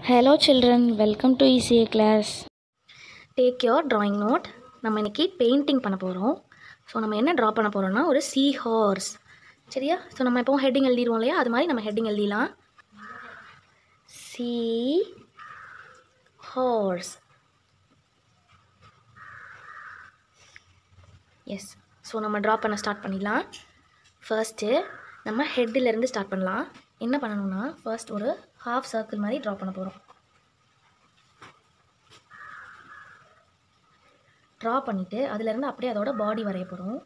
Hello children, welcome to ECA class. Take your drawing note நம்ம இன்னைக்கு painting பண்ண போகிறோம் ஸோ நம்ம என்ன ட்ரா பண்ண போகிறோம்னா ஒரு சீ ஹார்ஸ் சரியா ஸோ நம்ம இப்போ ஹெட்டிங் எழுதிடுவோம் இல்லையா அது மாதிரி நம்ம ஹெட்டிங் எழுதிடலாம் சி ஹார்ஸ் எஸ் ஸோ நம்ம ட்ரா பண்ண ஸ்டார்ட் பண்ணிடலாம் ஃபர்ஸ்ட்டு நம்ம ஹெட்டிலேருந்து ஸ்டார்ட் பண்ணலாம் என்ன பண்ணணும்னா ஃபர்ஸ்ட் ஒரு ஹாஃப் சர்க்கிள் மாதிரி ட்ரா பண்ண போகிறோம் ட்ரா பண்ணிவிட்டு அதுலேருந்து அப்படியே அதோட பாடி வரைய போகிறோம்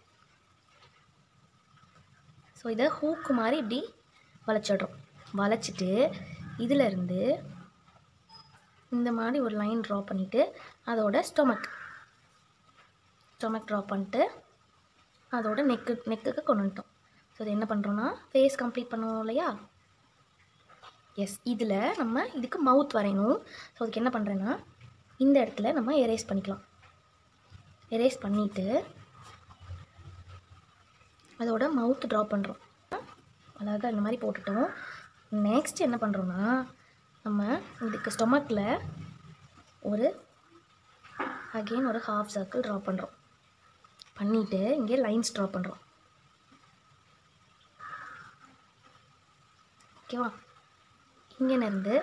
ஸோ இதை ஹூக்கு மாதிரி இப்படி வளைச்சிடுறோம் வளைச்சிட்டு இதிலேருந்து இந்த மாதிரி ஒரு லைன் ட்ரா பண்ணிவிட்டு அதோட ஸ்டொமக் ஸ்டொமக் ட்ரா பண்ணிட்டு அதோட நெக்கு நெக்குக்கு கொண்டு வந்துட்டோம் ஸோ இது என்ன பண்ணுறோன்னா ஃபேஸ் கம்ப்ளீட் பண்ணுவோம் இல்லையா எஸ் இதில் நம்ம இதுக்கு மவுத் வரையணும் ஸோ அதுக்கு என்ன பண்ணுறேன்னா இந்த இடத்துல நம்ம எரேஸ் பண்ணிக்கலாம் எரேஸ் பண்ணிவிட்டு அதோட மவுத் ட்ரா பண்ணுறோம் அழகாக இந்த மாதிரி போட்டுட்டோம் நெக்ஸ்ட் என்ன பண்ணுறோன்னா நம்ம இதுக்கு ஸ்டொமக்கில் ஒரு அகெயின் ஒரு ஹாஃப் சர்க்கிள் ட்ரா பண்ணுறோம் பண்ணிவிட்டு இங்கே லைன்ஸ் ட்ரா பண்ணுறோம் ஓகேவா இங்கேருந்து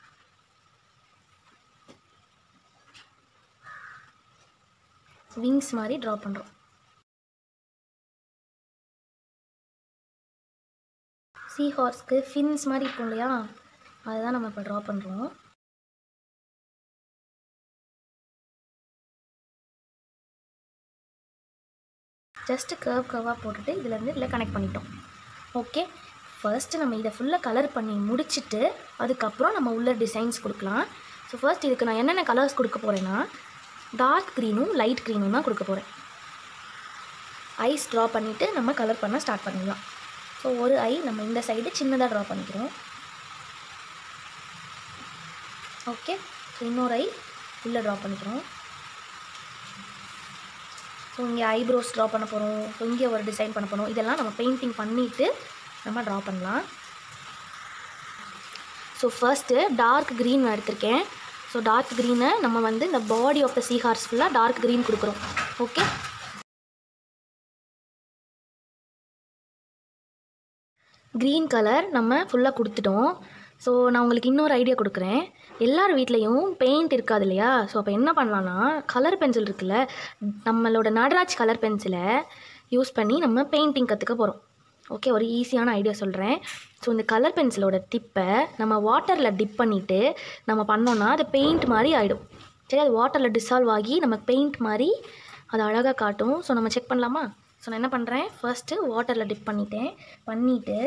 விங்ஸ் மாதிரி ட்ரா பண்ணுறோம் சீ ஹார்ஸ்க்கு ஃபின்ஸ் மாதிரி இருக்கும் இல்லையா அதுதான் நம்ம இப்போ ட்ரா பண்ணுறோம் ஜஸ்ட்டு கர்வ் கர்வாக போட்டுட்டு இதுலேருந்து இதில் கனெக்ட் பண்ணிட்டோம் ஓகே ஃபர்ஸ்ட்டு நம்ம இதை ஃபுல்லாக கலர் பண்ணி முடிச்சுட்டு அதுக்கப்புறம் நம்ம உள்ள டிசைன்ஸ் கொடுக்கலாம் ஸோ ஃபர்ஸ்ட் இதுக்கு நான் என்னென்ன கலர்ஸ் கொடுக்க போகிறேன்னா டார்க் க்ரீனும் லைட் க்ரீனும் தான் கொடுக்க போகிறேன் ஐஸ் ட்ரா பண்ணிவிட்டு நம்ம கலர் பண்ண ஸ்டார்ட் பண்ணிடலாம் ஸோ ஒரு ஐ நம்ம இந்த சைடு சின்னதாக ட்ரா பண்ணிக்கிறோம் ஓகே ஸோ இன்னொரு ஐ உள்ளே ட்ரா பண்ணிக்கிறோம் ஸோ இங்கே ஐப்ரோஸ் ட்ரா பண்ண போகிறோம் ஸோ இங்கே ஒரு டிசைன் பண்ண போகிறோம் இதெல்லாம் நம்ம பெயிண்டிங் பண்ணிவிட்டு நம்ம ட்ரா பண்ணலாம் ஸோ ஃபர்ஸ்ட்டு டார்க் க்ரீன் நான் எடுத்திருக்கேன் ஸோ டார்க் க்ரீனை நம்ம வந்து இந்த body of the sea horse ஃபுல்லாக டார்க் க்ரீன் கொடுக்குறோம் ஓகே க்ரீன் கலர் நம்ம ஃபுல்லாக கொடுத்துட்டோம் ஸோ நான் உங்களுக்கு இன்னொரு ஐடியா கொடுக்குறேன் எல்லார் வீட்லேயும் பெயிண்ட் இருக்காது இல்லையா ஸோ அப்போ என்ன பண்ணலான்னா கலர் பென்சில் இருக்குல்ல நம்மளோட நடராஜ் கலர் பென்சிலை யூஸ் பண்ணி நம்ம பெயிண்டிங் கற்றுக்க போகிறோம் ஓகே ஒரு ஈஸியான ஐடியா சொல்கிறேன் ஸோ இந்த கலர் பென்சிலோட டிப்பை நம்ம வாட்டரில் டிப் பண்ணிவிட்டு நம்ம பண்ணோன்னா அது பெயிண்ட் மாதிரி ஆகிடும் சரி அது வாட்டரில் டிசால்வ் ஆகி நம்ம பெயிண்ட் மாதிரி அது அழகாக காட்டும் ஸோ நம்ம செக் பண்ணலாமா ஸோ நான் என்ன பண்ணுறேன் ஃபர்ஸ்ட்டு வாட்டரில் டிப் பண்ணிட்டேன் பண்ணிவிட்டு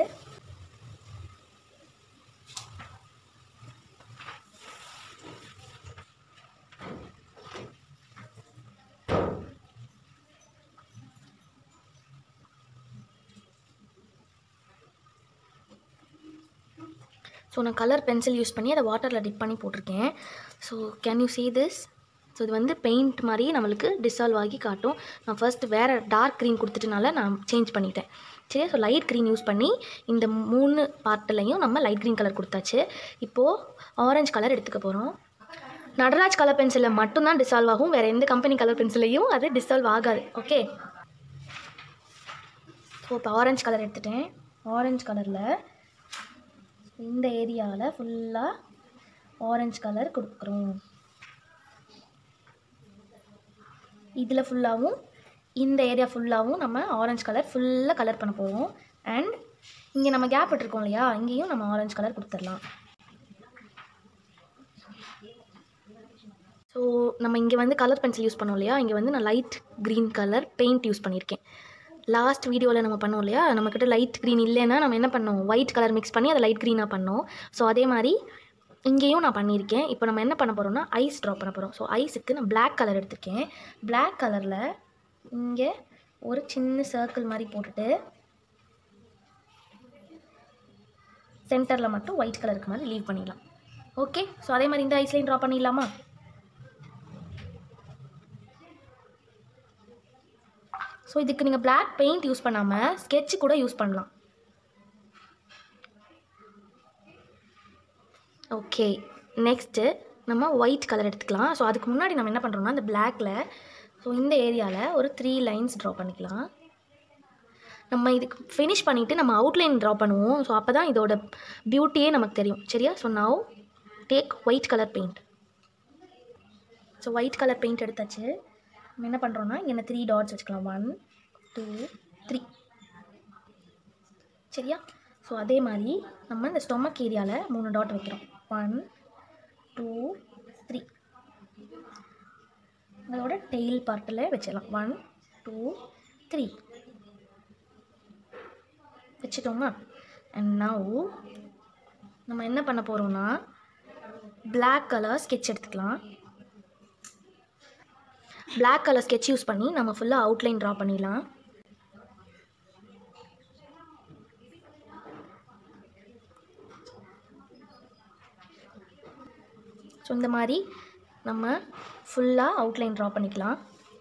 ஸோ நான் கலர் பென்சில் யூஸ் பண்ணி அதை வாட்டரில் டிப் பண்ணி போட்டிருக்கேன் so can you see this so இது வந்து பெயிண்ட் மாதிரி நம்மளுக்கு டிசால்வ் ஆகி காட்டும் நான் ஃபர்ஸ்ட் வேறு டார்க் க்ரீன் கொடுத்துட்டனால நான் சேஞ்ச் பண்ணிட்டேன் சரி ஸோ லைட் க்ரீன் யூஸ் பண்ணி இந்த மூணு பார்ட்லையும் நம்ம லைட் க்ரீன் கலர் கொடுத்தாச்சு இப்போது ஆரஞ்சு கலர் எடுத்துக்க போகிறோம் நடராஜ் கலர் பென்சிலில் மட்டும்தான் டிசால்வ் ஆகும் வேறு எந்த கம்பெனி கலர் பென்சிலையும் அது டிசால்வ் ஆகாது ஓகே ஸோ இப்போ ஆரஞ்சு கலர் எடுத்துட்டேன் ஆரஞ்சு கலரில் இந்த ஏரியாவில் ஃபுல்லாக ஆரஞ்சு கலர் கொடுக்குறோம் இதில் ஃபுல்லாகவும் இந்த ஏரியா ஃபுல்லாகவும் நம்ம ஆரஞ்சு கலர் ஃபுல்லாக கலர் பண்ண போகிறோம் அண்ட் இங்கே நம்ம கேப் விட்டுருக்கோம் இல்லையா இங்கேயும் நம்ம ஆரஞ்சு கலர் கொடுத்துடலாம் ஸோ நம்ம இங்கே வந்து கலர் பென்சில் யூஸ் பண்ணோம் இல்லையா இங்கே வந்து நான் light green colour paint use பண்ணியிருக்கேன் லாஸ்ட் வீடியோவில் நம்ம பண்ணோம் இல்லையா நம்மக்கிட்ட லைட் க்ரீன் இல்லைன்னா நம்ம என்ன பண்ணோம் ஒயிட் கலர் மிக்ஸ் பண்ணி அதை லைட் க்ரீனாக பண்ணோம் ஸோ அதே மாதிரி இங்கேயும் நான் பண்ணியிருக்கேன் இப்போ நம்ம என்ன பண்ண போகிறோம்னா ஐஸ் ட்ரா பண்ண போகிறோம் ஸோ ஐஸுக்கு நான் Black கலர் எடுத்திருக்கேன் Black கலரில் இங்கே ஒரு சின்ன சர்க்கிள் மாதிரி போட்டுட்டு சென்டரில் மட்டும் ஒயிட் கலருக்கு மாதிரி லீவ் பண்ணிடலாம் ஓகே ஸோ அதே மாதிரி இந்த ஐஸ்லையும் ட்ரா பண்ணிடலாமா ஸோ இதுக்கு நீங்கள் Black பெயிண்ட் யூஸ் பண்ணாமல் sketch கூட யூஸ் பண்ணலாம் ஓகே நெக்ஸ்ட்டு நம்ம ஒயிட் கலர் எடுத்துக்கலாம் ஸோ அதுக்கு முன்னாடி நம்ம என்ன பண்ணுறோம்னா இந்த பிளாக்கில் ஸோ இந்த ஏரியாவில் ஒரு த்ரீ லைன்ஸ் ட்ரா பண்ணிக்கலாம் நம்ம இதுக்கு ஃபினிஷ் பண்ணிவிட்டு நம்ம அவுட்லைன் ட்ரா பண்ணுவோம் ஸோ அப்போ தான் இதோட பியூட்டியே நமக்கு தெரியும் சரியா so now take white colour paint so white colour paint எடுத்தாச்சு நம்ம என்ன பண்ணுறோன்னா இங்கே த்ரீ டாட்ஸ் வச்சுக்கலாம் ஒன் டூ த்ரீ சரியா ஸோ அதே மாதிரி நம்ம இந்த ஸ்டொமக் ஏரியாவில் மூணு டாட் வைக்கிறோம் ஒன் டூ த்ரீ அதோட டெய்ல் பார்ட்டில் வச்சிடலாம் ஒன் டூ த்ரீ வச்சுட்டோமா அண்ட் நவ் நம்ம என்ன பண்ண போகிறோம்னா Black கலர் sketch எடுத்துக்கலாம் Black கலர் sketch யூஸ் பண்ணி நம்ம ஃபுல்லாக அவுட்லைன் ட்ரா பண்ணிடலாம் ஸோ இந்த மாதிரி நம்ம ஃபுல்லாக அவுட்லைன் ட்ரா பண்ணிக்கலாம்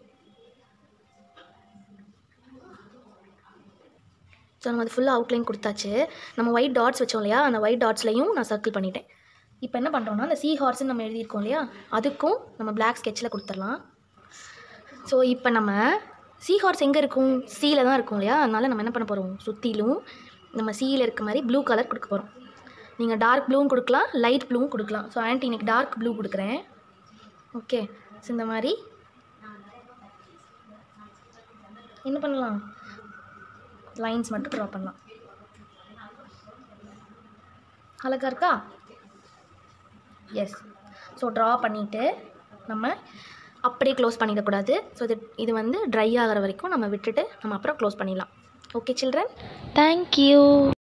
ஸோ நம்ம அது ஃபுல்லாக அவுட்லைன் கொடுத்தாச்சு நம்ம ஒயிட் டாட்ஸ் வச்சோம் இல்லையா அந்த ஒயிட் டாட்ஸ்லையும் நான் சர்க்கிள் பண்ணிட்டேன் இப்போ என்ன பண்ணுறோம்னா அந்த சீ ஹார்ஸ்னு நம்ம எழுதியிருக்கோம் இல்லையா அதுக்கும் நம்ம Black ஸ்கெட்சில் கொடுத்துடலாம் ஸோ இப்போ நம்ம சீ ஹார்ஸ் எங்கே இருக்கும் சீல தான் இருக்கும் இல்லையா அதனால நம்ம என்ன பண்ண போகிறோம் சுற்றிலும் நம்ம சீல இருக்க மாதிரி ப்ளூ கலர் கொடுக்க போகிறோம் நீங்கள் டார்க் ப்ளூவும் கொடுக்கலாம் லைட் ப்ளூவும் கொடுக்கலாம் ஸோ ஆன்ட்டி இன்னைக்கு டார்க் ப்ளூ கொடுக்குறேன் ஓகே ஸோ இந்த மாதிரி என்ன பண்ணலாம் லைன்ஸ் மட்டும் ட்ரா பண்ணலாம் அழகா இருக்கா எஸ் ஸோ ட்ரா பண்ணிவிட்டு நம்ம அப்படியே க்ளோஸ் பண்ணிடக்கூடாது ஸோ இது இது வந்து ட்ரை ஆகிற வரைக்கும் நம்ம விட்டுட்டு நம்ம அப்புறம் க்ளோஸ் பண்ணிடலாம் ஓகே சில்ட்ரன் தேங்க்யூ